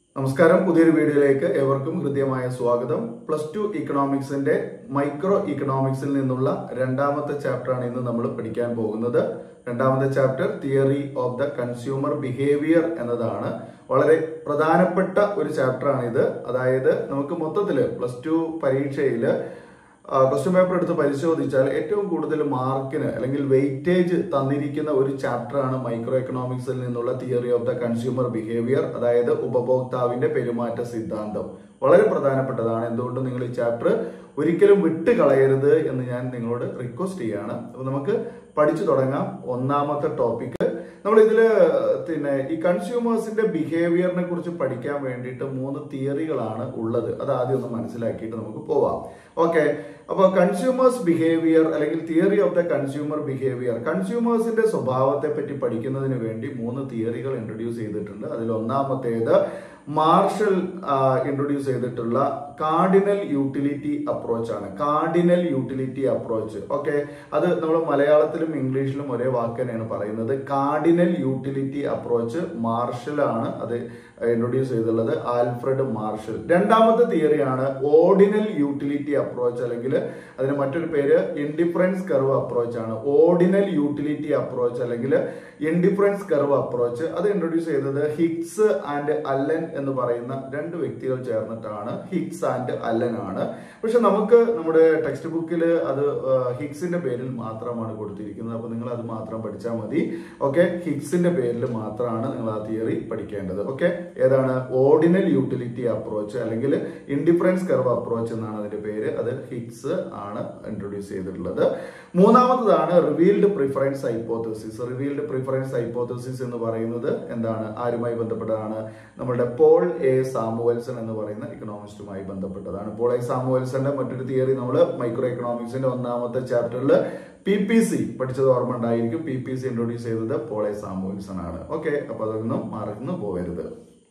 നമസ്കാരം പുതിയൊരു വീഡിയോയിലേക്ക് ഏവർക്കും ഹൃദ്യമായ സ്വാഗതം പ്ലസ് ടു ഇക്കണോമിക്സിന്റെ മൈക്രോ ഇക്കണോമിക്സിൽ നിന്നുള്ള രണ്ടാമത്തെ ചാപ്റ്ററാണ് ഇന്ന് നമ്മൾ പഠിക്കാൻ പോകുന്നത് രണ്ടാമത്തെ chapter theory of the consumer behaviour എന്നതാണ് വളരെ പ്രധാനപ്പെട്ട ഒരു ചാപ്റ്ററാണ് ഇത് അതായത് നമുക്ക് മൊത്തത്തില് പ്ലസ് ടു പരീക്ഷയില് ക്വസ്റ്റ്യൻ പേപ്പർ എടുത്ത് പരിശോധിച്ചാൽ ഏറ്റവും കൂടുതൽ മാർക്കിന് അല്ലെങ്കിൽ വെയിറ്റേജ് തന്നിരിക്കുന്ന ഒരു ചാപ്റ്ററാണ് മൈക്രോ എക്കണോമിക്സിൽ നിന്നുള്ള theory of the consumer behaviour അതായത് ഉപഭോക്താവിന്റെ പെരുമാറ്റ സിദ്ധാന്തം വളരെ പ്രധാനപ്പെട്ടതാണ് എന്തുകൊണ്ട് നിങ്ങൾ ഈ ചാപ്റ്റർ ഒരിക്കലും വിട്ട് കളയരുത് എന്ന് ഞാൻ നിങ്ങളോട് റിക്വസ്റ്റ് ചെയ്യാണ് അപ്പൊ നമുക്ക് പഠിച്ചു തുടങ്ങാം ഒന്നാമത്തെ ടോപ്പിക് നമ്മൾ ഇതില് പിന്നെ ഈ കൺസ്യൂമേഴ്സിന്റെ ബിഹേവിയറിനെ കുറിച്ച് പഠിക്കാൻ വേണ്ടിയിട്ട് മൂന്ന് തിയറികളാണ് ഉള്ളത് അത് ആദ്യം ഒന്ന് മനസ്സിലാക്കിയിട്ട് നമുക്ക് പോവാം ഓക്കെ അപ്പോൾ കൺസ്യൂമേഴ്സ് ബിഹേവിയർ അല്ലെങ്കിൽ theory of the consumer behaviour കൺസ്യൂമേഴ്സിന്റെ സ്വഭാവത്തെ പറ്റി പഠിക്കുന്നതിന് വേണ്ടി മൂന്ന് തിയറികൾ ഇൻട്രൊഡ്യൂസ് ചെയ്തിട്ടുണ്ട് അതിൽ ഒന്നാമത്തേത് മാർഷൽ ഇൻട്രൊഡ്യൂസ് ചെയ്തിട്ടുള്ള കാർഡിനൽ യൂട്ടിലിറ്റി അപ്രോച്ച് ആണ് കാർഡിനൽ യൂട്ടിലിറ്റി അപ്രോച്ച് ഓക്കെ അത് നമ്മൾ മലയാളത്തിലും ഇംഗ്ലീഷിലും ഒരേ വാക്ക് തന്നെയാണ് പറയുന്നത് കാർഡിനൽ യൂട്ടിലിറ്റി അപ്രോച്ച് മാർഷൽ ആണ് അത് ഇൻട്രൊഡ്യൂസ് ചെയ്തിട്ടുള്ളത് ആൽഫ്രഡ് മാർഷൽ രണ്ടാമത്തെ തിയറിയാണ് ഓർഡിനൽ യൂട്ടിലിറ്റി അപ്രോച്ച് അല്ലെങ്കിൽ അതിന് മറ്റൊരു പേര് ഇൻഡിഫറൻസ് കർവ് അപ്രോച്ച് ആണ് ഓർഡിനൽ യൂട്ടിലിറ്റി അപ്രോച്ച് അല്ലെങ്കിൽ ഇൻഡിഫറൻസ് കർവ് അപ്രോച്ച് അത് ഇൻട്രൊഡ്യൂസ് ചെയ്തത് ഹിക്സ് ആൻഡ് അല്ലൻ എന്ന് പറയുന്ന രണ്ട് വ്യക്തികൾ ചേർന്നിട്ടാണ് ഹിക്സ് ആൻഡ് അല്ലൻ ആണ് പക്ഷെ നമുക്ക് നമ്മുടെ ടെക്സ്റ്റ് ബുക്കിൽ അത് ഹിക്സിന്റെ പേരിൽ മാത്രമാണ് കൊടുത്തിരിക്കുന്നത് അപ്പൊ നിങ്ങൾ അത് മാത്രം പഠിച്ചാൽ മതി ഓക്കെ ഹിക്സിന്റെ പേരിൽ മാത്രമാണ് നിങ്ങൾ ആ തിയറി പഠിക്കേണ്ടത് ഓക്കെ ഏതാണ് ഓർഡിനൽ യൂട്ടിലിറ്റി അപ്രോച്ച് അല്ലെങ്കിൽ ഇൻഡിഫറൻസ് കർവ് അപ്രോച്ച് എന്നാണ് അതിന്റെ പേര് അത് ഹിക്സ് ആണ് ഇൻട്രൊഡ്യൂസ് ചെയ്തിട്ടുള്ളത് മൂന്നാമത്തതാണ് revealed preference hypothesis revealed preference hypothesis എന്ന് പറയുന്നത് എന്താണ് ആരുമായി ബന്ധപ്പെട്ടതാണ് നമ്മുടെ പോൾ എ സാമുവൽസൺ എന്ന് പറയുന്ന ഇക്കണോമിസ്റ്റുമായി ബന്ധപ്പെട്ടതാണ് പോൾ എ സാമുവൽസന്റെ മറ്റൊരു തിയറി നമ്മൾ മൈക്രോ എക്കണോമിക്സിന്റെ ഒന്നാമത്തെ ചാപ്റ്ററിൽ പി പി സി പഠിച്ചത് ഓർമ്മ ഉണ്ടായിരിക്കും പി പി സി ഇൻട്രൊഡ്യൂസ് ചെയ്തത് പോൾ എ സാമുവൽസൺ ആണ് ഓക്കെ അപ്പൊ അതൊന്നും മറന്നു പോകരുത്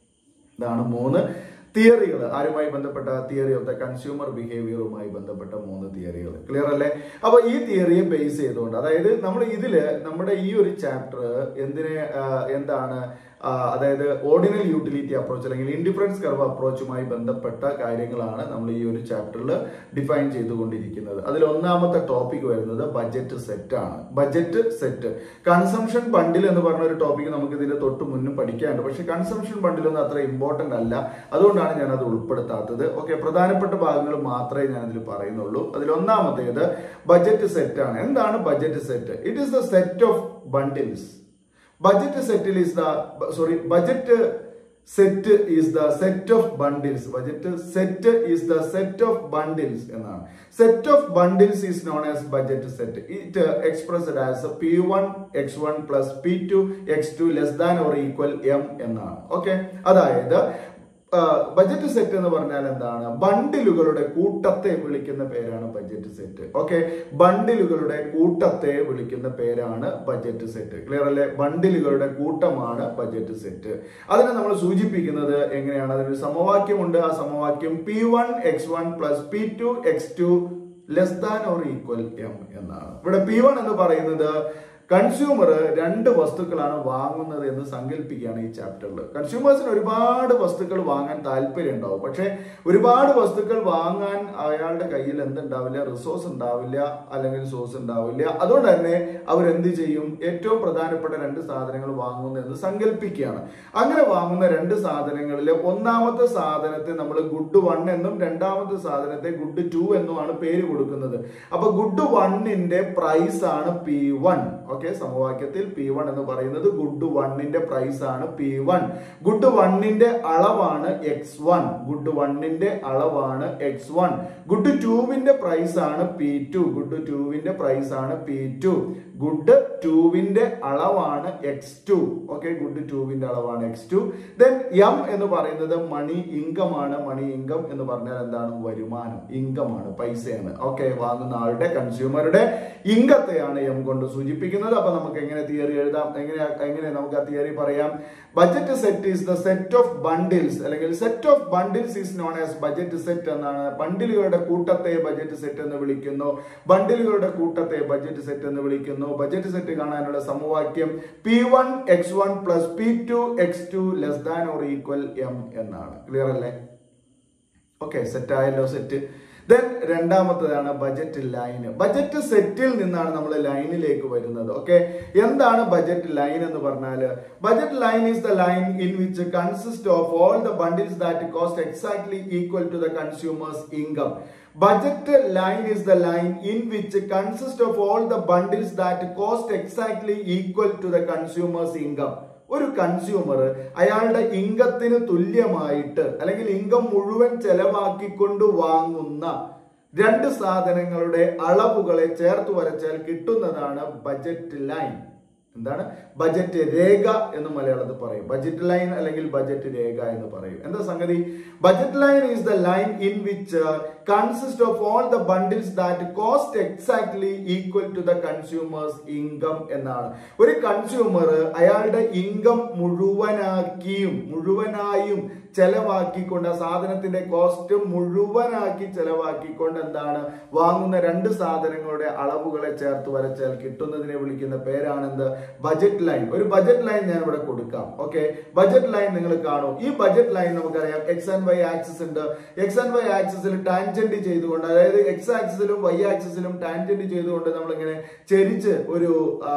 ഇതാണ് മൂന്ന് തിയറികൾ ആരുമായി ബന്ധപ്പെട്ട തിയറി ഓഫ് ദ കൺസ്യൂമർ ബിഹേവിയറുമായി ബന്ധപ്പെട്ട മൂന്ന് തിയറികൾ ക്ലിയർ അല്ലേ അപ്പൊ ഈ തിയറിയെ ബേസ് ചെയ്തുകൊണ്ട് അതായത് നമ്മൾ ഇതില് നമ്മുടെ ഈ ഒരു ചാപ്റ്റർ എന്തിനെ എന്താണ് അതായത് ഓർഡിനൽ യൂട്ടിലിറ്റി അപ്രോച്ച് അല്ലെങ്കിൽ ഇൻഡിഫറൻസ് കർവ് അപ്രോച്ചുമായി ബന്ധപ്പെട്ട കാര്യങ്ങളാണ് നമ്മൾ ഈ ഒരു ചാപ്റ്ററിൽ ഡിഫൈൻ ചെയ്തുകൊണ്ടിരിക്കുന്നത് അതിൽ ഒന്നാമത്തെ ടോപ്പിക് വരുന്നത് ബജറ്റ് സെറ്റ് ആണ് ബജറ്റ് സെറ്റ് കൺസംഷൻ ബണ്ടിൽ എന്ന് പറഞ്ഞ ഒരു ടോപ്പിക് നമുക്ക് ഇതിന്റെ തൊട്ട് മുന്നും പഠിക്കാനുണ്ട് പക്ഷെ കൺസംഷൻ ബണ്ടിലൊന്നും അത്ര ഇമ്പോർട്ടന്റ് അല്ല അതുകൊണ്ടാണ് ഞാൻ അത് ഉൾപ്പെടുത്താത്തത് ഓക്കെ പ്രധാനപ്പെട്ട ഭാഗങ്ങൾ മാത്രമേ ഞാൻ അതിൽ പറയുന്നുള്ളൂ അതിൽ ഒന്നാമത്തേത് ബജറ്റ് സെറ്റ് ആണ് എന്താണ് budget set it is the set of bundles budget സെറ്റിൽ is the sorry budget set is the set of bundles budget set is the set of bundles എന്നാണ് set of bundles is known as budget set it expressed as P one X one plus P two X two less than or equal M എന്നാണ് okay അതായത് budget set എന്ന് പറഞ്ഞാൽ എന്താണ് ബണ്ടിലുകളുടെ കൂട്ടത്തെ വിളിക്കുന്ന പേരാണ് budget set okay ബണ്ടിലുകളുടെ കൂട്ടത്തെ വിളിക്കുന്ന പേരാണ് ബജറ്റ് സെറ്റ് ക്ലിയർ അല്ലേ ബണ്ടിലുകളുടെ കൂട്ടമാണ് ബജറ്റ് സെറ്റ് അതിനെ നമ്മൾ സൂചിപ്പിക്കുന്നത് എങ്ങനെയാണ് അതിനൊരു സമവാക്യമുണ്ട് ആ സമവാക്യം P one X one plus P two X two less than or equal M എന്നാണ് ഇവിടെ പി വൺ എന്ന് പറയുന്നത് കൺസ്യൂമർ രണ്ട് വസ്തുക്കളാണ് വാങ്ങുന്നത് എന്ന് സങ്കല്പിക്കുകയാണ് ഈ ചാപ്റ്ററിൽ കൺസ്യൂമേഴ്സിന് ഒരുപാട് വസ്തുക്കൾ വാങ്ങാൻ താല്പര്യം ഉണ്ടാവും പക്ഷെ ഒരുപാട് വസ്തുക്കൾ വാങ്ങാൻ അയാളുടെ കയ്യിൽ എന്തുണ്ടാവില്ല റിസോഴ്സ് ഉണ്ടാവില്ല അല്ലെങ്കിൽ സോഴ്സ് ഉണ്ടാവില്ല അതുകൊണ്ട് തന്നെ അവരെന്ത് ചെയ്യും ഏറ്റവും പ്രധാനപ്പെട്ട രണ്ട് സാധനങ്ങൾ വാങ്ങുന്നു എന്ന് സങ്കല്പിക്കുകയാണ് അങ്ങനെ വാങ്ങുന്ന രണ്ട് സാധനങ്ങളിൽ ഒന്നാമത്തെ സാധനത്തെ നമ്മൾ ഗുഡ് വൺ എന്നും രണ്ടാമത്തെ സാധനത്തെ ഗുഡ് ടു എന്നുമാണ് പേര് കൊടുക്കുന്നത് അപ്പൊ ഗുഡ് വണ്ണിന്റെ പ്രൈസ് ആണ് പി വൺ ഓക്കെ സമവാക്യത്തിൽ പി വൺ എന്ന് പറയുന്നത് ഗുഡ് വണ്ണിന്റെ പ്രൈസ് ആണ് പി വൺ ഗുഡ് വണ്ണിന്റെ അളവാണ് എക്സ് വൺ ഗുഡ് വണ്ണിന്റെ അളവാണ് എക്സ് വൺ ഗുഡ് ടൂവിന്റെ പ്രൈസ് ആണ് പി ടു ഗുഡ് ടൂവിന്റെ പ്രൈസ് ആണ് പി ടു ഗുഡ് ടൂവിന്റെ അളവാണ് എക്സ് ടു ഓക്കെ ഗുഡ് ടൂവിന്റെ അളവാണ് എക്സ് ടു ദെൻ എം എന്ന് പറയുന്നത് മണി ഇൻകം ആണ് മണി ഇൻകം എന്ന് പറഞ്ഞാൽ എന്താണ് വരുമാനം ഇൻകം ആണ് പൈസയാണ് ഓക്കെ വാങ്ങുന്ന ആളുടെ കൺസ്യൂമറുടെ ഇൻകത്തെയാണ് എം കൊണ്ട് സൂചിപ്പിക്കുന്നത് ചോദിക്കുന്നത് അപ്പൊ നമുക്ക് എങ്ങനെ തിയറി എഴുതാം എങ്ങനെ എങ്ങനെ നമുക്ക് ആ തിയറി പറയാം budget set is the set of bundles അല്ലെങ്കിൽ set of bundles is known as budget set എന്നാണ് ബണ്ടിലുകളുടെ കൂട്ടത്തെ ബജറ്റ് സെറ്റ് എന്ന് വിളിക്കുന്നു ബണ്ടിലുകളുടെ കൂട്ടത്തെ ബജറ്റ് സെറ്റ് എന്ന് വിളിക്കുന്നു ബജറ്റ് സെറ്റ് കാണാനുള്ള സമവാക്യം P one X one plus P two X two less than or equal M എന്നാണ് ക്ലിയർ അല്ലേ ഓക്കെ സെറ്റ് ആയല്ലോ സെറ്റ് ദെൻ രണ്ടാമത്തതാണ് ബജറ്റ് ലൈൻ ബജറ്റ് സെറ്റിൽ നിന്നാണ് നമ്മൾ ലൈനിലേക്ക് വരുന്നത് ഓക്കെ എന്താണ് ബജറ്റ് ലൈൻ എന്ന് പറഞ്ഞാൽ budget line is the line in which consist of all the bundles that cost exactly equal to the consumer's income budget line is the line in which consist of all the bundles that cost exactly equal to the consumer's income ഒരു consumer അയാളുടെ ഇൻകത്തിന് തുല്യമായിട്ട് അല്ലെങ്കിൽ income മുഴുവൻ ചെലവാക്കിക്കൊണ്ട് വാങ്ങുന്ന രണ്ട് സാധനങ്ങളുടെ അളവുകളെ ചേർത്ത് വരച്ചാൽ കിട്ടുന്നതാണ് ബജറ്റ് ലൈൻ എന്താണ് ബജറ്റ് രേഖ എന്ന് മലയാളത്തിൽ പറയും ബജറ്റ് ലൈൻ അല്ലെങ്കിൽ ബജറ്റ് രേഖ എന്ന് പറയും എന്താ സംഗതി budget line is the line in which consist of all the bundles that cost exactly equal to the consumer's income എന്നാണ് ഒരു കൺസ്യൂമർ അയാളുടെ ഇൻകം മുഴുവനാക്കിയും മുഴുവനായും ചെലവാക്കിക്കൊണ്ട് ആ സാധനത്തിന്റെ കോസ്റ്റ് മുഴുവനാക്കി ചെലവാക്കിക്കൊണ്ട് എന്താണ് വാങ്ങുന്ന രണ്ട് സാധനങ്ങളുടെ അളവുകളെ ചേർത്ത് വരച്ചാൽ കിട്ടുന്നതിനെ വിളിക്കുന്ന പേരാണെന്ത് ബജറ്റ് ലൈൻ ഒരു ബജറ്റ് ലൈൻ ഞാൻ ഇവിടെ കൊടുക്കാം ഓക്കെ ബജറ്റ് ലൈൻ നിങ്ങൾ കാണും ഈ ബജറ്റ് ലൈൻ നമുക്കറിയാം എക്സ് ആൻഡ് വൈ ആക്സിസ് ഉണ്ട് എക്സ് ആൻഡ് വൈ ആക്സിസിൽ ടാൻജന്റ് ചെയ്തുകൊണ്ട് അതായത് എക്സ് ആക്സിസിലും വൈ ആക്സിസിലും ടാൻജന്റ് ചെയ്തുകൊണ്ട് നമ്മളിങ്ങനെ ചെരിച്ച് ഒരു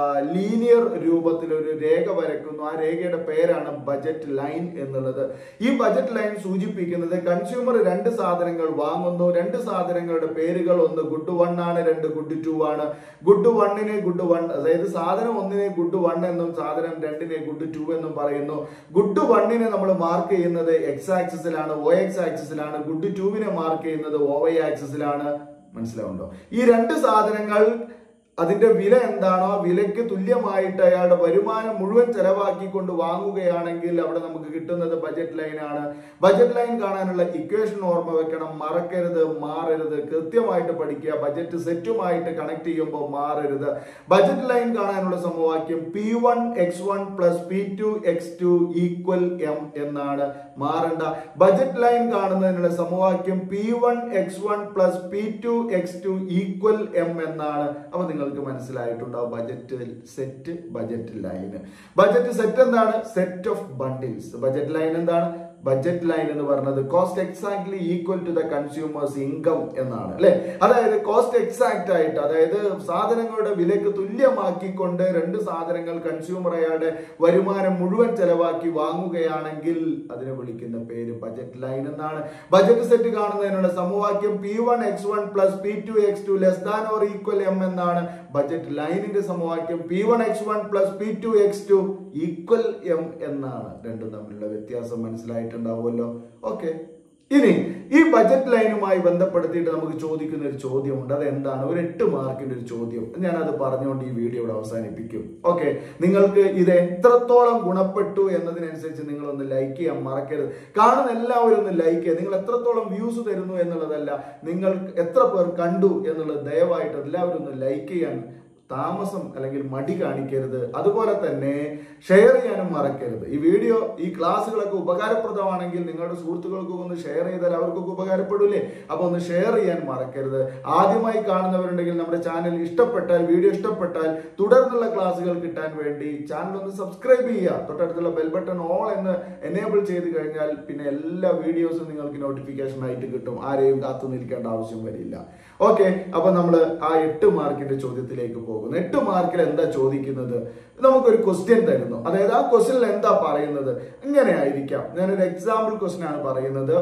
ലീനിയർ രൂപത്തിൽ ഒരു രേഖ വരയ്ക്കുന്നു ആ രേഖയുടെ പേരാണ് ബജറ്റ് ലൈൻ എന്നുള്ളത് ഈ ബജറ്റ് ലൈൻ സൂചിപ്പിക്കുന്നത് കൺസ്യൂമർ രണ്ട് സാധനങ്ങൾ വാങ്ങുന്നു രണ്ട് സാധനങ്ങളുടെ പേരുകൾ ഒന്ന് ഗുഡ് വൺ ആണ് രണ്ട് ഗുഡ് ടു ആണ് ഗുഡ് വണ്ണിനെ ഗുഡ് വൺ അതായത് സാധനം ഒന്നിനെ ഗുഡ് വൺ എന്നും സാധനം രണ്ടിനെ ഗുഡ് ടു എന്നും പറയുന്നു ഗുഡ് വണ്ണിനെ നമ്മൾ മാർക്ക് ചെയ്യുന്നത് എക്സ് ആക്സിസിലാണ് ഒ എക്സ് ആക്സിസിലാണ് ഗുഡ് ടുവിനെ മാർക്ക് ചെയ്യുന്നത് ഒ വൈ ആക്സിസിലാണ് മനസ്സിലാവുണ്ടോ ഈ രണ്ട് സാധനങ്ങൾ അതിന്റെ വില എന്താണോ ആ വിലയ്ക്ക് തുല്യമായിട്ട് അയാളുടെ വരുമാനം മുഴുവൻ ചെലവാക്കിക്കൊണ്ട് വാങ്ങുകയാണെങ്കിൽ അവിടെ നമുക്ക് കിട്ടുന്നത് ബജറ്റ് ലൈൻ ആണ് ബജറ്റ് ലൈൻ കാണാനുള്ള ഇക്വേഷൻ ഓർമ്മ വെക്കണം മറക്കരുത് മാറരുത് കൃത്യമായിട്ട് പഠിക്കുക ബജറ്റ് സെറ്റുമായിട്ട് കണക്ട് ചെയ്യുമ്പോൾ മാറരുത് ബജറ്റ് ലൈൻ കാണാനുള്ള സമവാക്യം P one X one plus P two X two equal M എന്നാണ് മാറണ്ട ബജറ്റ് ലൈൻ കാണുന്നതിനുള്ള സമവാക്യം P one X one plus P two X two equal M എന്നാണ് അപ്പൊ നിങ്ങൾക്ക് മനസ്സിലായിട്ടുണ്ടാവും budget set budget line budget set എന്താണ് set of bundles budget line എന്താണ് ബജറ്റ് ലൈൻ എന്ന് പറയുന്നത് cost exactly equal to the consumer's income എന്നാണ് അല്ലെ അതായത് കോസ്റ്റ് എക്സാക്ട് ആയിട്ട് അതായത് സാധനങ്ങളുടെ വിലക്ക് തുല്യമാക്കിക്കൊണ്ട് രണ്ട് സാധനങ്ങൾ കൺസ്യൂമർ അയാളുടെ വരുമാനം മുഴുവൻ ചെലവാക്കി വാങ്ങുകയാണെങ്കിൽ അതിനെ വിളിക്കുന്ന പേര് ബജറ്റ് ലൈൻ എന്നാണ് ബജറ്റ് സെറ്റ് കാണുന്നതിനുള്ള സമവാക്യം P one X one plus P two X two less than or equal M എന്നാണ് ബജറ്റ് ലൈനിന്റെ സമവാക്യം P one X one plus P two X two equal M എന്നാണ് രണ്ടും തമ്മിലുള്ള വ്യത്യാസം മനസ്സിലായിട്ടുണ്ടാവുമല്ലോ ഓക്കെ ഇനി ഈ ബജറ്റ് ലൈനുമായി ബന്ധപ്പെടുത്തിയിട്ട് നമുക്ക് ചോദിക്കുന്ന ഒരു ചോദ്യമുണ്ട് അത് എന്താണ് ഒരു എട്ട് മാർക്കിന്റെ ഒരു ചോദ്യം ഞാൻ അത് പറഞ്ഞുകൊണ്ട് ഈ വീഡിയോ ഇവിടെ അവസാനിപ്പിക്കും ഓക്കെ നിങ്ങൾക്ക് ഇത് എത്രത്തോളം ഗുണപ്പെട്ടു എന്നതിനനുസരിച്ച് നിങ്ങൾ ഒന്ന് ലൈക്ക് ചെയ്യാൻ മറക്കരുത് കാണുന്ന എല്ലാവരും ഒന്ന് ലൈക്ക് ചെയ്യുക നിങ്ങൾ എത്രത്തോളം വ്യൂസ് തരുന്നു എന്നുള്ളതല്ല നിങ്ങൾ എത്ര പേർ കണ്ടു എന്നുള്ളത് ദയവായിട്ട് എല്ലാവരും ഒന്ന് ലൈക്ക് ചെയ്യാൻ താമസം അല്ലെങ്കിൽ മടി കാണിക്കരുത് അതുപോലെ തന്നെ ഷെയർ ചെയ്യാനും മറക്കരുത് ഈ വീഡിയോ ഈ ക്ലാസ്സുകളൊക്കെ ഉപകാരപ്രദമാണെങ്കിൽ നിങ്ങളുടെ സുഹൃത്തുക്കൾക്കൊക്കെ ഒന്ന് ഷെയർ ചെയ്താൽ അവർക്കൊക്കെ ഉപകാരപ്പെടൂലേ അപ്പൊ ഒന്ന് ഷെയർ ചെയ്യാൻ മറക്കരുത് ആദ്യമായി കാണുന്നവരുണ്ടെങ്കിൽ നമ്മുടെ ചാനൽ ഇഷ്ടപ്പെട്ടാൽ വീഡിയോ ഇഷ്ടപ്പെട്ടാൽ തുടർന്നുള്ള ക്ലാസ്സുകൾ കിട്ടാൻ വേണ്ടി ചാനൽ ഒന്ന് സബ്സ്ക്രൈബ് ചെയ്യുക തൊട്ടടുത്തുള്ള ബെൽ ബട്ടൺ ഓൾ എന്ന് എനേബിൾ ചെയ്ത് കഴിഞ്ഞാൽ പിന്നെ എല്ലാ വീഡിയോസും നിങ്ങൾക്ക് നോട്ടിഫിക്കേഷൻ ആയിട്ട് കിട്ടും ആരെയും കാത്തു നിൽക്കേണ്ട ആവശ്യം വരില്ല ഓക്കെ അപ്പൊ നമ്മൾ ആ എട്ട് മാർക്കിന്റെ ചോദ്യത്തിലേക്ക് പോകുന്നു എട്ട് മാർക്കിൽ എന്താ ചോദിക്കുന്നത് നമുക്കൊരു ക്വസ്റ്റ്യൻ തരുന്നു അതായത് ആ ക്വസ്റ്റ്യനിൽ എന്താ പറയുന്നത് ഇങ്ങനെ ആയിരിക്കാം ഞാനൊരു എക്സാമ്പിൾ ക്വസ്റ്റ്യൻ ആണ് പറയുന്നത്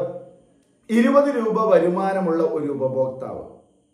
ഇരുപത് രൂപ വരുമാനമുള്ള ഒരു ഉപഭോക്താവ്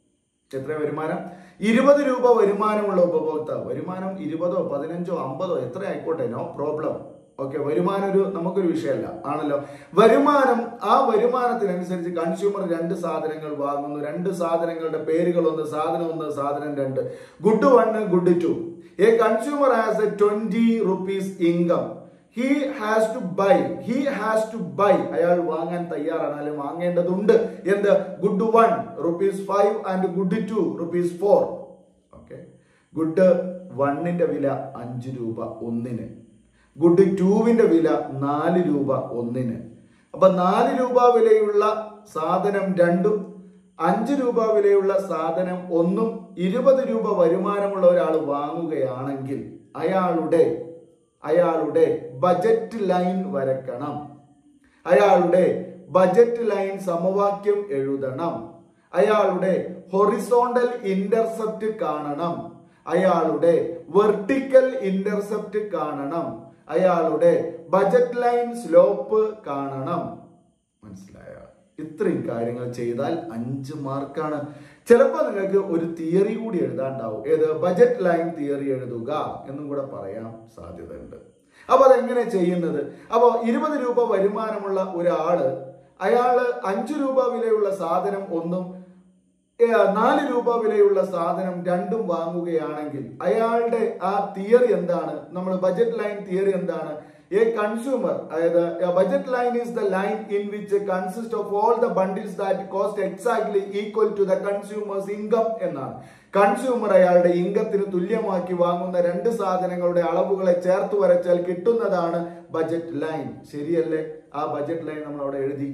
എത്ര വരുമാനം ഇരുപത് രൂപ വരുമാനമുള്ള ഉപഭോക്താവ് വരുമാനം ഇരുപതോ പതിനഞ്ചോ അമ്പതോ എത്ര ആയിക്കോട്ടെ നോ പ്രോബ്ലം ഓക്കെ വരുമാനം ഒരു നമുക്കൊരു വിഷയമല്ല ആണല്ലോ വരുമാനം ആ വരുമാനത്തിനനുസരിച്ച് കൺസ്യൂമർ രണ്ട് സാധനങ്ങൾ വാങ്ങുന്നു രണ്ട് സാധനങ്ങളുടെ പേരുകൾ ഒന്ന് സാധനം ഒന്ന് സാധനം രണ്ട് good one good two a consumer has a twenty rupees income he has to buy he has to buy അയാൾ വാങ്ങാൻ തയ്യാറാണ് അല്ലെങ്കിൽ വാങ്ങേണ്ടതുണ്ട് എന്ത് good one rupees five and good two rupees four okay good വണ്ണിന്റെ വില അഞ്ച് രൂപ ഒന്നിന് ഗുഡ് ടൂവിന്റെ വില നാല് രൂപ ഒന്നിന് അപ്പൊ നാല് രൂപ വിലയുള്ള സാധനം രണ്ടും അഞ്ച് രൂപ വിലയുള്ള സാധനം ഒന്നും ഇരുപത് രൂപ വരുമാനമുള്ള ഒരാൾ വാങ്ങുകയാണെങ്കിൽ അയാളുടെ അയാളുടെ ബജറ്റ് ലൈൻ വരക്കണം അയാളുടെ ബജറ്റ് ലൈൻ സമവാക്യം എഴുതണം അയാളുടെ ഹൊറിസോണ്ടൽ ഇന്റർസെപ്റ്റ് കാണണം അയാളുടെ വെർട്ടിക്കൽ ഇന്റർസെപ്റ്റ് കാണണം അയാളുടെ ബജറ്റ് ലൈൻ സ്ലോപ്പ് കാണണം മനസ്സിലായോ ഇത്രയും കാര്യങ്ങൾ ചെയ്താൽ അഞ്ച് മാർക്കാണ് ചിലപ്പോൾ നിങ്ങൾക്ക് ഒരു തിയറി കൂടി എഴുതാണ്ടാവും ഏത് ബജറ്റ് ലൈൻ തിയറി എഴുതുക എന്നും കൂടെ പറയാൻ സാധ്യതയുണ്ട് അപ്പൊ അതെങ്ങനെ ചെയ്യുന്നത് അപ്പോൾ ഇരുപത് രൂപ വരുമാനമുള്ള ഒരാള് അയാള് അഞ്ചു രൂപ വിലയുള്ള സാധനം ഒന്നും ഏ, നാല് രൂപ വിലയുള്ള സാധനം രണ്ടും വാങ്ങുകയാണെങ്കിൽ അയാളുടെ ആ തിയറി എന്താണ് നമ്മൾ ബജറ്റ് ലൈൻ തിയറി എന്താണ് എ കൺസ്യൂമർ അതായത് budget line is the line in which consist of all the bundles that cost exactly equal to the consumer's income എന്നാണ് കൺസ്യൂമർ അയാളുടെ ഇൻകത്തിന് തുല്യമാക്കി വാങ്ങുന്ന രണ്ട് സാധനങ്ങളുടെ അളവുകളെ ചേർത്ത് വരച്ചാൽ കിട്ടുന്നതാണ് ബജറ്റ് ലൈൻ ശരിയല്ലേ ആ ബജറ്റ് ലൈൻ നമ്മൾ അവിടെ എഴുതി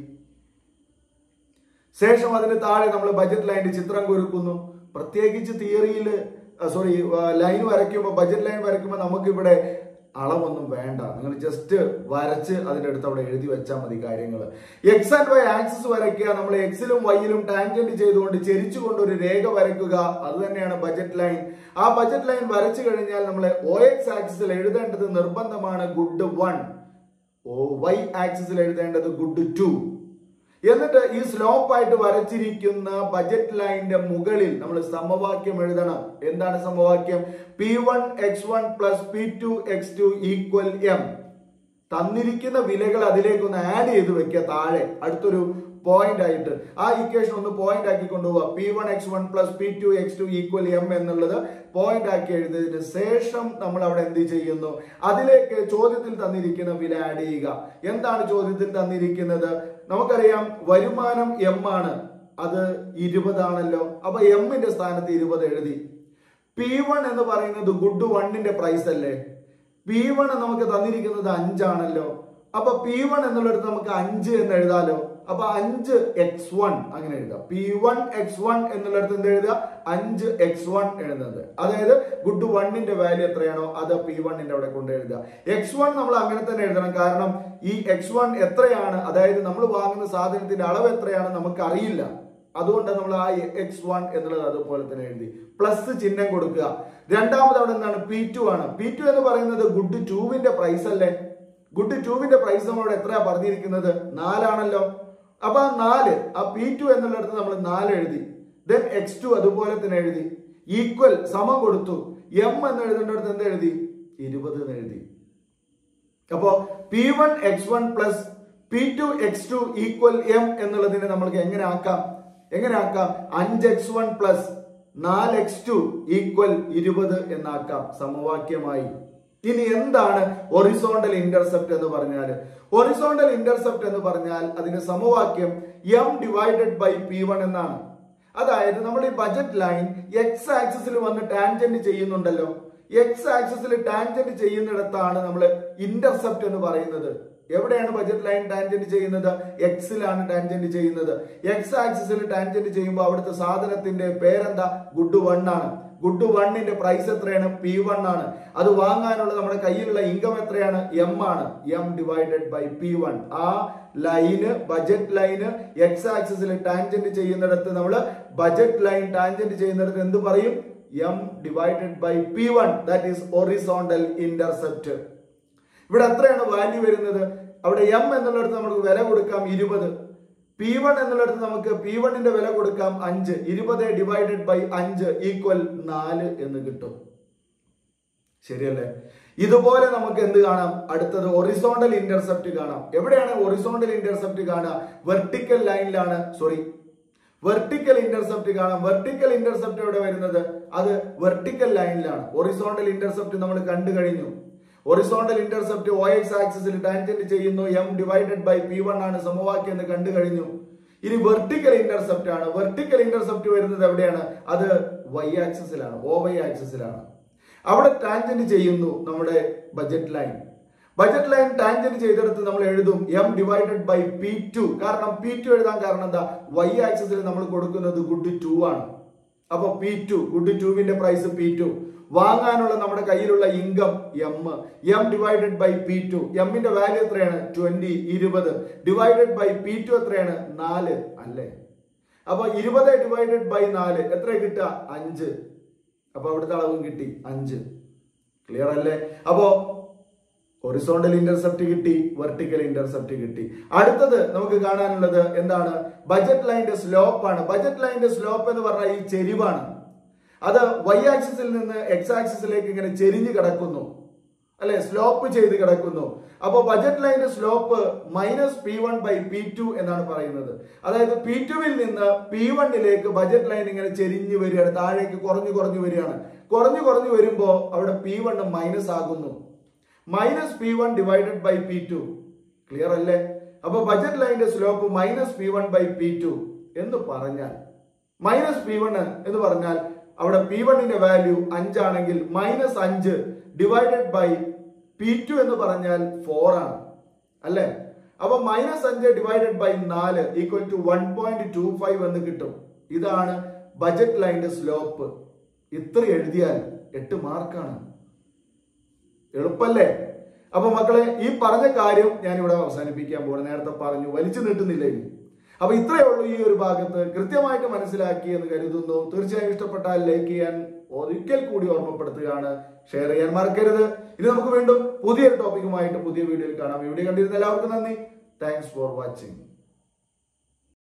ശേഷം അതിന് താഴെ നമ്മൾ ബജറ്റ് ലൈനിന്റെ ചിത്രം കുരുക്കുന്നു പ്രത്യേകിച്ച് തിയറിയിൽ സോറി ലൈൻ വരയ്ക്കുമ്പോൾ ബജറ്റ് ലൈൻ വരയ്ക്കുമ്പോൾ നമുക്ക് ഇവിടെ അളവൊന്നും വേണ്ട നിങ്ങൾ ജസ്റ്റ് വരച്ച് അതിന്റെ അടുത്ത് അവിടെ എഴുതി വെച്ചാൽ മതി കാര്യങ്ങൾ എക്സ് ആൻഡ് വൈ ആക്സിസ് വരയ്ക്കുക നമ്മൾ എക്സിലും വൈയിലും ടാൻജന്റ് ചെയ്തുകൊണ്ട് ചെരിച്ചുകൊണ്ട് ഒരു രേഖ വരയ്ക്കുക അത് തന്നെയാണ് ബജറ്റ് ലൈൻ ആ ബജറ്റ് ലൈൻ വരച്ചു കഴിഞ്ഞാൽ നമ്മൾ ഒ എക്സ് ആക്സിസിൽ എഴുതേണ്ടത് നിർബന്ധമാണ് ഗുഡ് വൺ ഓ വൈ ആക്സിസിൽ എഴുതേണ്ടത് ഗുഡ് ടു എന്നിട്ട് ഈ സ്ലോപ്പ് ആയിട്ട് വരച്ചിരിക്കുന്ന ബജറ്റ് ലൈനിന്റെ മുകളിൽ നമ്മൾ സമവാക്യം എഴുതണം എന്താണ് സമവാക്യം P one X one plus P two X two equal M തന്നിരിക്കുന്ന വിലകൾ അതിലേക്ക് ഒന്ന് ആഡ് ചെയ്ത് വെക്കുക താഴെ അടുത്തൊരു പോയിന്റ് ആയിട്ട് ആ ഇക്വേഷൻ ഒന്ന് പോയിന്റ് ആക്കി കൊണ്ടുപോവുക P one X one plus P two X two equal M എന്നുള്ളത് പോയിന്റ് ആക്കി എഴുതിയതിന് ശേഷം നമ്മൾ അവിടെ എന്ത് ചെയ്യുന്നു അതിലേക്ക് ചോദ്യത്തിൽ തന്നിരിക്കുന്ന വില ആഡ് ചെയ്യുക എന്താണ് ചോദ്യത്തിൽ തന്നിരിക്കുന്നത് നമുക്കറിയാം വരുമാനം എം ആണ് അത് ഇരുപതാണല്ലോ അപ്പൊ എമ്മിന്റെ സ്ഥാനത്ത് ഇരുപത് എഴുതി പി വൺ എന്ന് പറയുന്നത് ഗുഡ് വണ്ണിന്റെ പ്രൈസ് അല്ലേ പി വൺ നമുക്ക് തന്നിരിക്കുന്നത് അഞ്ചാണല്ലോ അപ്പൊ പി വൺ എന്നുള്ളിടത്ത് നമുക്ക് അഞ്ച് എന്ന് എഴുതാലോ അപ്പൊ അഞ്ച് എക്സ് വൺ അങ്ങനെ എഴുതാം പി വൺ എക്സ് വൺ എന്നുള്ളിടത്ത് എന്ത് എഴുതുക അഞ്ച് എക്സ് വൺ എഴുതുന്നത് അതായത് ഗുഡ് വണ്ണിന്റെ വാല്യൂ എത്രയാണോ അത് പി വണ്ണിന്റെ അവിടെ കൊണ്ട് എഴുതുക എക്സ് വൺ നമ്മൾ അങ്ങനെ തന്നെ എഴുതണം കാരണം ഈ എക്സ് വൺ എത്രയാണ് അതായത് നമ്മൾ വാങ്ങുന്ന സാധനത്തിന്റെ അളവ് എത്രയാണ് നമുക്ക് അറിയില്ല അതുകൊണ്ട് നമ്മൾ ആ എക്സ് വൺ എന്നുള്ളത് അതുപോലെ തന്നെ എഴുതി പ്ലസ് ചിഹ്നം കൊടുക്കുക രണ്ടാമത് അവിടെ എന്താണ് പി ടു ആണ് പി ടു എന്ന് പറയുന്നത് ഗുഡ് ടൂവിന്റെ പ്രൈസ് അല്ലേ ഗുഡ് ടൂവിന്റെ പ്രൈസ് നമ്മളോട് എത്രയാ പറഞ്ഞിരിക്കുന്നത് നാലാണല്ലോ അപ്പൊ ആ നാല് ആ പി ടു എന്നുള്ളിടത്ത് നമ്മൾ നാല് എഴുതി ദെൻ എക്സ് ടു അതുപോലെ തന്നെ എഴുതി ഈക്വൽ സമം കൊടുത്തു എം എന്ന് എഴുതേണ്ടടുത്ത് എന്ത് എഴുതി ഇരുപത് എന്ന് എഴുതി അപ്പോ P one X one plus P two X two equal M എന്നുള്ളതിനെ നമ്മൾക്ക് എങ്ങനെ ആക്കാം എങ്ങനെ ആക്കാം അഞ്ച് എക്സ് വൺ പ്ലസ് നാല് എക്സ് ടു ഈക്വൽ ഇരുപത് എന്നാക്കാം സമവാക്യമായി ഇനി എന്താണ് ഒറിസോണ്ടൽ ഇന്റർസെപ്റ്റ് എന്ന് പറഞ്ഞാൽ ഒറിസോണ്ടൽ ഇന്റർസെപ്റ്റ് എന്ന് പറഞ്ഞാൽ അതിന്റെ സമവാക്യം M divided by P one എന്നാണ് അതായത് നമ്മൾ ഈ ബജറ്റ് ലൈൻ എക്സ് ആക്സിസിൽ വന്ന് ടാൻജന്റ് ചെയ്യുന്നുണ്ടല്ലോ എക്സ് ആക്സിസിൽ ടാൻജന്റ് ചെയ്യുന്നിടത്താണ് നമ്മൾ ഇന്റർസെപ്റ്റ് എന്ന് പറയുന്നത് എവിടെയാണ് ബജറ്റ് ലൈൻ ടാൻജന്റ് ചെയ്യുന്നത് എക്സിലാണ് ടാൻജന്റ് ചെയ്യുന്നത് എക്സ് ആക്സിസിൽ ടാൻജന്റ് ചെയ്യുമ്പോൾ അവിടുത്തെ സാധനത്തിന്റെ പേരെന്താ ഗുഡ് വൺ ആണ് ഗുഡ് വണ്ണിന്റെ പ്രൈസ് എത്രയാണ് പി വൺ ആണ് അത് വാങ്ങാനുള്ള നമ്മുടെ കയ്യിലുള്ള ഇൻകം എത്രയാണ് എം ആണ് M divided by P one ആ ലൈന് ബജറ്റ് ലൈന് എക്സ് ആക്സിസിൽ ടാൻജന്റ് ചെയ്യുന്നിടത്ത് നമ്മൾ ബജറ്റ് ലൈൻ ടാൻജന്റ് ചെയ്യുന്നിടത്ത് എന്ത് പറയും M divided by P one that is horizontal intercept ഇവിടെ എത്രയാണ് വാല്യൂ വരുന്നത് അവിടെ എം എന്നുള്ളിടത്ത് നമുക്ക് വില കൊടുക്കാം ഇരുപത് പി വൺ എന്നുള്ളിടത്ത് നമുക്ക് പി വണ്ണിന്റെ വില കൊടുക്കാം അഞ്ച് ഇരുപത് ഡിവൈഡഡ് ബൈ അഞ്ച് ഈക്വൽ നാല് എന്ന് കിട്ടും ശരിയല്ലേ ഇതുപോലെ നമുക്ക് എന്ത് കാണാം അടുത്തത് ഒറിസോണ്ടൽ ഇന്റർസെപ്റ്റ് കാണാം എവിടെയാണ് ഒറിസോണ്ടൽ ഇന്റർസെപ്റ്റ് കാണുക വെർട്ടിക്കൽ ലൈനിലാണ് സോറി വെർട്ടിക്കൽ ഇന്റർസെപ്റ്റ് കാണാം വെർട്ടിക്കൽ ഇന്റർസെപ്റ്റ് എവിടെ വരുന്നത് അത് വെർട്ടിക്കൽ ലൈനിലാണ് ഒറിസോണ്ടൽ ഇന്റർസെപ്റ്റ് നമ്മൾ കണ്ടു കഴിഞ്ഞു ഒറിസോണ്ടൽ ഇന്റർസെപ്റ്റ് ഒ എക്സ് ആക്സിസിൽ ടാൻജന്റ് ചെയ്യുന്നു M divided by P one ആണ് സമവാക്യം എന്ന് കണ്ടു കഴിഞ്ഞു ഇനി വെർട്ടിക്കൽ ഇന്റർസെപ്റ്റ് ആണ് വെർട്ടിക്കൽ ഇന്റർസെപ്റ്റ് വരുന്നത് എവിടെയാണ് അത് വൈ ആക്സിസിലാണ് ഒ വൈ ആക്സിസിലാണ് അവിടെ ടാൻജന്റ് ചെയ്യുന്നു നമ്മുടെ budget line budget line tangent ചെയ്തെടുത്ത് നമ്മൾ എഴുതും M divided by P two കാരണം പി ടു എഴുതാൻ കാരണം എന്താ വൈ ആക്സിസിൽ നമ്മൾ കൊടുക്കുന്നത് ഗുഡ് ടു ആണ് അപ്പൊ പി ടു ഗുഡ് ടുവിന്റെ പ്രൈസ് പി ടു വാങ്ങാനുള്ള നമ്മുടെ കയ്യിലുള്ള income M M divided by P two എമ്മിന്റെ വാല്യൂ എത്രയാണ് ട്വന്റി ഇരുപത് ഡിവൈഡഡ് ബൈ പി ടു എത്രയാണ് നാല് അല്ലേ അപ്പൊ ഇരുപത് ഡിവൈഡഡ് ബൈ നാല് എത്ര കിട്ടുക അഞ്ച് അപ്പൊ അവിടുത്തെ അളവും കിട്ടി അഞ്ച് ക്ലിയർ അല്ലേ അപ്പോ ഹൊറിസോണ്ടൽ ഇന്റർസെപ്റ്റ് കിട്ടി വെർട്ടിക്കൽ ഇന്റർസെപ്റ്റ് കിട്ടി അടുത്തത് നമുക്ക് കാണാനുള്ളത് എന്താണ് ബജറ്റ് ലൈന്റെ സ്ലോപ്പ് ആണ് ബജറ്റ് ലൈന്റെ സ്ലോപ്പ് എന്ന് പറഞ്ഞാൽ ഈ ചെരിവാണ് അത് വൈ ആക്സിസിൽ നിന്ന് എക്സ് ആക്സിസിലേക്ക് ഇങ്ങനെ ചെരിഞ്ഞു കിടക്കുന്നു അല്ലെ സ്ലോപ്പ് ചെയ്ത് കിടക്കുന്നു അപ്പൊ ബജറ്റ് ലൈന്റെ slope minus P one by P two എന്നാണ് പറയുന്നത് അതായത് പി ടുവിൽ നിന്ന് പി വണ്ണിലേക്ക് ബജറ്റ് ലൈൻ ഇങ്ങനെ ചെരിഞ്ഞു വരികയാണ് താഴേക്ക് കുറഞ്ഞു കുറഞ്ഞു വരികയാണ് കുറഞ്ഞു കുറഞ്ഞു വരുമ്പോ അവിടെ പി വൺ മൈനസ് ആകുന്നു minus P one divided by P two clear അല്ലേ അപ്പൊ ബജറ്റ് ലൈന്റെ slope minus P one by P two എന്ന് പറഞ്ഞാൽ മൈനസ് പി വൺ എന്ന് പറഞ്ഞാൽ അവിടെ പി വണ്ണിന്റെ വാല്യൂ അഞ്ചാണെങ്കിൽ മൈനസ് അഞ്ച് ഡിവൈഡഡ് ബൈ പി ടു എന്ന് പറഞ്ഞാൽ ഫോർ ആണ് അല്ലേ അപ്പൊ മൈനസ് അഞ്ച് ഡിവൈഡഡ് ബൈ നാല് equal to one point two five എന്ന് കിട്ടും ഇതാണ് ബജറ്റ് ലൈന്റെ സ്ലോപ്പ് ഇത്ര എഴുതിയാൽ എട്ട് മാർക്കാണ് എളുപ്പല്ലേ അപ്പൊ മക്കളെ ഈ പറഞ്ഞ കാര്യം ഞാൻ ഇവിടെ അവസാനിപ്പിക്കാൻ പോകണം നേരത്തെ പറഞ്ഞു വലിച്ചു നീട്ടുന്നില്ല ഇനി അപ്പൊ ഇത്രയേ ഉള്ളൂ ഈ ഒരു ഭാഗത്ത് കൃത്യമായിട്ട് മനസ്സിലാക്കി എന്ന് കരുതുന്നു തീർച്ചയായും ഇഷ്ടപ്പെട്ടാൽ ലൈക്ക് ചെയ്യാൻ ഒരിക്കൽ കൂടി ഓർമ്മപ്പെടുത്തുകയാണ് ഷെയർ ചെയ്യാൻ മറക്കരുത് ഇനി നമുക്ക് വീണ്ടും പുതിയൊരു ടോപ്പിക്കുമായിട്ട് പുതിയ വീഡിയോയിൽ കാണാം വീഡിയോ കണ്ടിരുന്ന എല്ലാവർക്കും നന്ദി താങ്ക്സ് ഫോർ വാച്ചിങ്